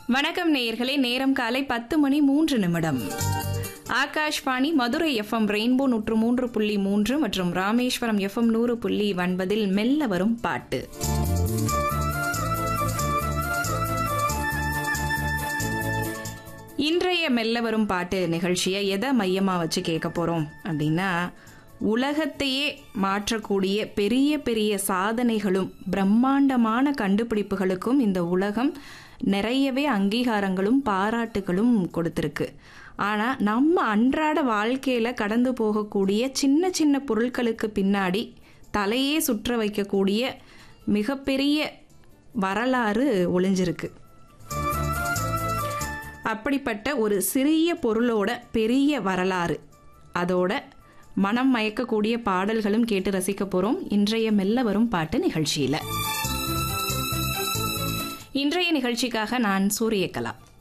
வணக்கம் நேயர்களே நேரம் காலை பத்து மணி மூன்று நிமிடம் ஆகாஷ்வாணி மதுரை எஃப்எம் ரெயின்போ நூற்று மூன்று புள்ளி மூன்று மற்றும் ராமேஸ்வரம் எஃப்எம் நூறு புள்ளி ஒன்பதில் மெல்ல வரும் பாட்டு இன்றைய மெல்ல வரும் பாட்டு நிகழ்ச்சியை எதை மையமாக வச்சு கேட்க போகிறோம் அப்படின்னா உலகத்தையே மாற்றக்கூடிய பெரிய பெரிய சாதனைகளும் பிரம்மாண்டமான கண்டுபிடிப்புகளுக்கும் இந்த உலகம் நிறையவே அங்கீகாரங்களும் பாராட்டுகளும் கொடுத்துருக்கு ஆனால் நம்ம அன்றாட வாழ்க்கையில் கடந்து போகக்கூடிய சின்ன சின்ன பொருட்களுக்கு பின்னாடி தலையே சுற்ற வைக்கக்கூடிய மிகப்பெரிய வரலாறு ஒளிஞ்சிருக்கு அப்படிப்பட்ட ஒரு சிறிய பொருளோட பெரிய வரலாறு அதோட மனம் மயக்கக்கூடிய பாடல்களும் கேட்டு ரசிக்க போறோம் இன்றைய மெல்ல வரும் பாட்டு நிகழ்ச்சியில இன்றைய நிகழ்ச்சிக்காக நான் சூரியகலா